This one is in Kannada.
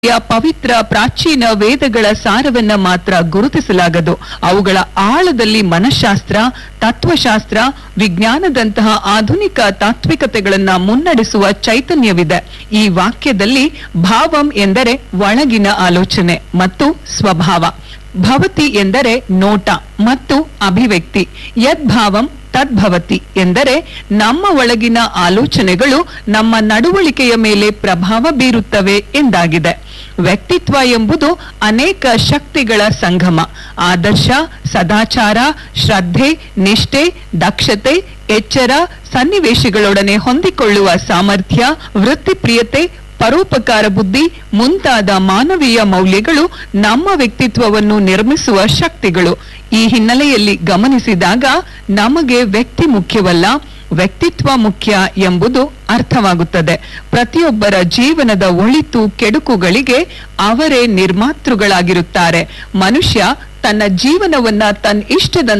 ಯ ಪವಿತ್ರ ಪ್ರಾಚೀನ ವೇದಗಳ ಸಾರವನ್ನ ಮಾತ್ರ ಗುರುತಿಸಲಾಗದು ಅವುಗಳ ಆಳದಲ್ಲಿ ಮನಃಶಾಸ್ತ್ರ ತತ್ವಶಾಸ್ತ್ರ ವಿಜ್ಞಾನದಂತಹ ಆಧುನಿಕ ತಾತ್ವಿಕತೆಗಳನ್ನ ಮುನ್ನಡೆಸುವ ಚೈತನ್ಯವಿದೆ ಈ ವಾಕ್ಯದಲ್ಲಿ ಭಾವಂ ಎಂದರೆ ಒಳಗಿನ ಆಲೋಚನೆ ಮತ್ತು ಸ್ವಭಾವ ಭವತಿ ಎಂದರೆ ನೋಟ ಮತ್ತು ಅಭಿವ್ಯಕ್ತಿ ಯದ್ಭಾವಂ ತದ್ಭವತಿ ಎಂದರೆ ನಮ್ಮ ಒಳಗಿನ ಆಲೋಚನೆಗಳು ನಮ್ಮ ನಡವಳಿಕೆಯ ಮೇಲೆ ಪ್ರಭಾವ ಬೀರುತ್ತವೆ ಎಂದಾಗಿದೆ ವ್ಯಕ್ತಿತ್ವ ಎಂಬುದು ಅನೇಕ ಶಕ್ತಿಗಳ ಸಂಗಮ ಆದರ್ಶ ಸದಾಚಾರ ಶ್ರದ್ಧೆ ನಿಷ್ಠೆ ದಕ್ಷತೆ ಎಚ್ಚರ ಸನ್ನಿವೇಶಗಳೊಡನೆ ಹೊಂದಿಕೊಳ್ಳುವ ಸಾಮರ್ಥ್ಯ ವೃತ್ತಿಪ್ರಿಯತೆ ಪರೋಪಕಾರ ಬುದ್ಧಿ ಮುಂತಾದ ಮಾನವೀಯ ಮೌಲ್ಯಗಳು ನಮ್ಮ ವ್ಯಕ್ತಿತ್ವವನ್ನು ನಿರ್ಮಿಸುವ ಶಕ್ತಿಗಳು ಈ ಹಿನ್ನೆಲೆಯಲ್ಲಿ ಗಮನಿಸಿದಾಗ ನಮಗೆ ವ್ಯಕ್ತಿ ಮುಖ್ಯವಲ್ಲ ವ್ಯಕ್ತಿತ್ವ ಮುಖ್ಯ ಎಂಬುದು ಅರ್ಥವಾಗುತ್ತದೆ ಪ್ರತಿಯೊಬ್ಬರ ಜೀವನದ ಒಳಿತು ಕೆಡುಕುಗಳಿಗೆ ಅವರೇ ನಿರ್ಮಾತೃಗಳಾಗಿರುತ್ತಾರೆ ಮನುಷ್ಯ ತನ್ನ ಜೀವನವನ್ನ ತನ್ನ ಇಷ್ಟದಂತೆ